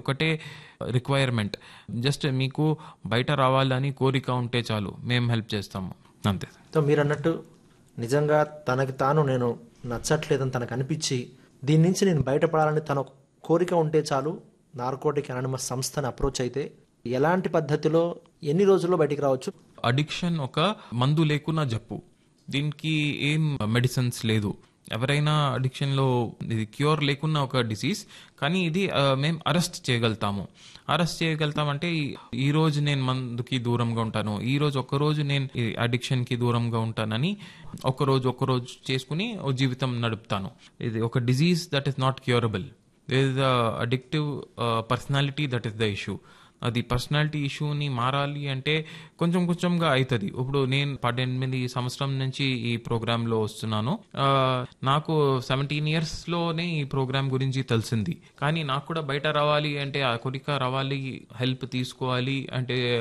ఒకటే requirement just మీకు బయట రావాలని కోరిక ఉంటే చాలు మేము హెల్ప్ చేస్తాము అంతే సో మీరు అన్నట్టు నిజంగా తనకి తాను నేను నచ్చట్లేదని తనకు అనిపించి దీని నుంచి నేను బయటపడాలని తన కోరిక ఉంటే చాలు నార్కోటిక్ అనానిమస్ సంస్థని అప్రోచ్ అయితే ఎలాంటి పద్ధతిలో ఎన్ని రోజుల్లో బయటికి రావచ్చు అడిక్షన్ ఒక మందు లేకున్నా జబ్బు దీనికి ఏం మెడిసిన్స్ లేదు ఎవరైనా అడిక్షన్లో ఇది క్యూర్ లేకున్నా ఒక డిసీజ్ కానీ ఇది ఆ, మేము అరెస్ట్ చేయగలుగుతాము అరెస్ట్ చేయగలుగుతామంటే ఈ- ఈ రోజు నేను మందుకి దూరంగా ఉంటాను ఈ రోజు ఒక్క రోజు నేను ఈ అడిక్షన్కి దూరంగా ఉంటానని ఒక రోజు ఒక రోజు చేసుకుని ఓ జీవితం నడుపుతాను ఇది ఒక disease that is not curable there is the addictive personality that is the issue అది పర్సనాలిటీ ఇష్యూని మారాలి అంటే కొంచెం కొంచెంగా అవుతుంది ఇప్పుడు నేను పద్దెనిమిది సంవత్సరం నుంచి ఈ ప్రోగ్రాంలో వస్తున్నాను ఆ, నాకు సెవెంటీన్ ఇయర్స్లోనే ఈ ప్రోగ్రామ్ గురించి తెలిసింది కానీ నాకు కూడా బయట రావాలి అంటే ఆ కోరిక రావాలి హెల్ప్ తీసుకోవాలి అంటే